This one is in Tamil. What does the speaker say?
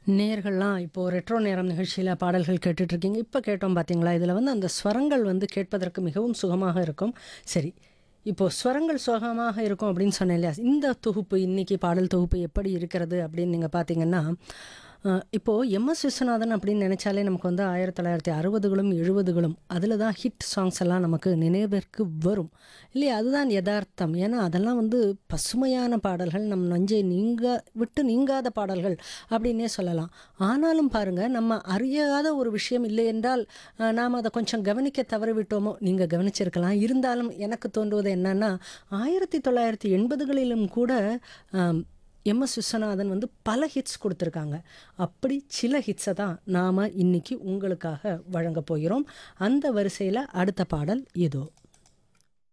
நேயர்கள்லாம் இப்போது ரெட்ரோ நேரம் நிகழ்ச்சியில் பாடல்கள் கேட்டுட்ருக்கீங்க இப்போ கேட்டோம் பார்த்தீங்களா இதில் வந்து அந்த ஸ்வரங்கள் வந்து கேட்பதற்கு மிகவும் சுகமாக இருக்கும் சரி இப்போது ஸ்வரங்கள் சுகமாக இருக்கும் அப்படின்னு சொன்னேன் இல்லையா இந்த தொகுப்பு இன்றைக்கி பாடல் தொகுப்பு எப்படி இருக்கிறது அப்படின்னு நீங்கள் பார்த்தீங்கன்னா அஹ், இப்போது எம்எஸ் விஸ்வநாதன் அப்படின்னு நினச்சாலே நமக்கு வந்து ஆயிரத்தி தொள்ளாயிரத்தி அறுபதுகளும் எழுபதுகளும் அதில் தான் ஹிட் சாங்ஸ் எல்லாம் நமக்கு நினைவிற்கு வரும் இல்லையா அதுதான் யதார்த்தம் ஏன்னா அதெல்லாம் வந்து பசுமையான பாடல்கள் நம் நஞ்சை நீங்க விட்டு நீங்காத பாடல்கள் அப்படின்னே சொல்லலாம் ஆனாலும் பாருங்கள் நம்ம அறியாத ஒரு விஷயம் இல்லை என்றால் அஹ், நாம் அதை கொஞ்சம் கவனிக்க தவறிவிட்டோமோ நீங்கள் கவனிச்சிருக்கலாம் இருந்தாலும் எனக்கு தோன்றுவது என்னன்னா ஆயிரத்தி தொள்ளாயிரத்தி எண்பதுகளிலும் கூட அஹ், எம்எஸ் விஸ்வநாதன் வந்து பல ஹிட்ஸ் கொடுத்துருக்காங்க அப்படி சில ஹிட்ஸை தான் நாம் இன்னைக்கு உங்களுக்காக வழங்க போகிறோம் அந்த வரிசையில் அடுத்த பாடல் இதோ